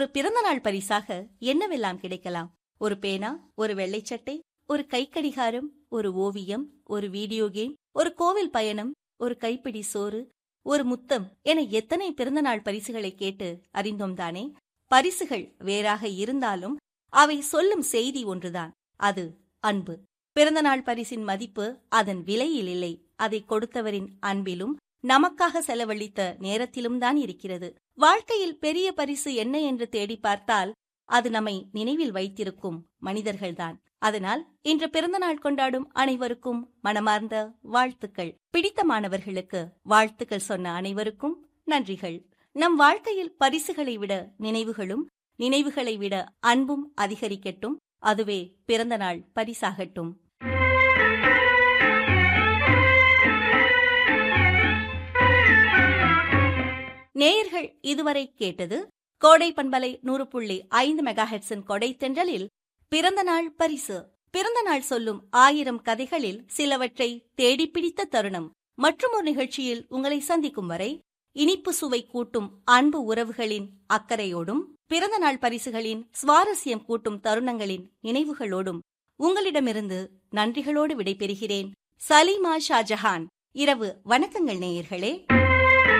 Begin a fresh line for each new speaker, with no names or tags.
ஒரு பிறந்தநாள் பரிசாக என்னவெல்லாம் கிடைக்கலாம் ஒரு பேனா ஒரு வெள்ளைச்சட்டை ஒரு கைக்கடிகாரம் ஒரு ஓவியம் ஒரு வீடியோ கேம் ஒரு கோவில் பயணம் ஒரு கைப்பிடி சோறு ஒரு முத்தம் என எத்தனை பிறந்தநாள் பரிசுகளை கேட்டு அறிந்தோம் தானே பரிசுகள் வேறாக இருந்தாலும் அவை சொல்லும் செய்தி ஒன்றுதான் அது அன்பு பிறந்தநாள் பரிசின் மதிப்பு அதன் விலையில் இல்லை அதை கொடுத்தவரின் அன்பிலும் நமக்காக செலவழித்த நேரத்திலும் தான் இருக்கிறது வாழ்க்கையில் பெரிய பரிசு என்ன என்று தேடி பார்த்தால் அது நம்மை நினைவில் வைத்திருக்கும் மனிதர்கள்தான் அதனால் இன்று பிறந்தநாள் கொண்டாடும் அனைவருக்கும் மனமார்ந்த வாழ்த்துக்கள் பிடித்தமானவர்களுக்கு வாழ்த்துக்கள் சொன்ன அனைவருக்கும் நன்றிகள் நம் வாழ்க்கையில் பரிசுகளை விட நினைவுகளும் நினைவுகளை விட அன்பும் அதிகரிக்கட்டும் அதுவே பிறந்தநாள் பரிசாகட்டும் நேயர்கள் இதுவரை கேட்டது கோடை பண்பலை நூறு புள்ளி ஐந்து மெகாஹெட்ஸின் கொடை தென்றலில் பிறந்தநாள் பரிசு பிறந்தநாள் சொல்லும் ஆயிரம் கதைகளில் சிலவற்றை தேடிப்பிடித்த தருணம் மற்றும் ஒரு நிகழ்ச்சியில் உங்களை சந்திக்கும் வரை இனிப்பு சுவை கூட்டும் அன்பு உறவுகளின் அக்கறையோடும் பிறந்தநாள் பரிசுகளின் சுவாரஸ்யம் கூட்டும் தருணங்களின் நினைவுகளோடும் உங்களிடமிருந்து நன்றிகளோடு விடைபெறுகிறேன் சலீமா ஷாஜஹான் இரவு வணக்கங்கள் நேயர்களே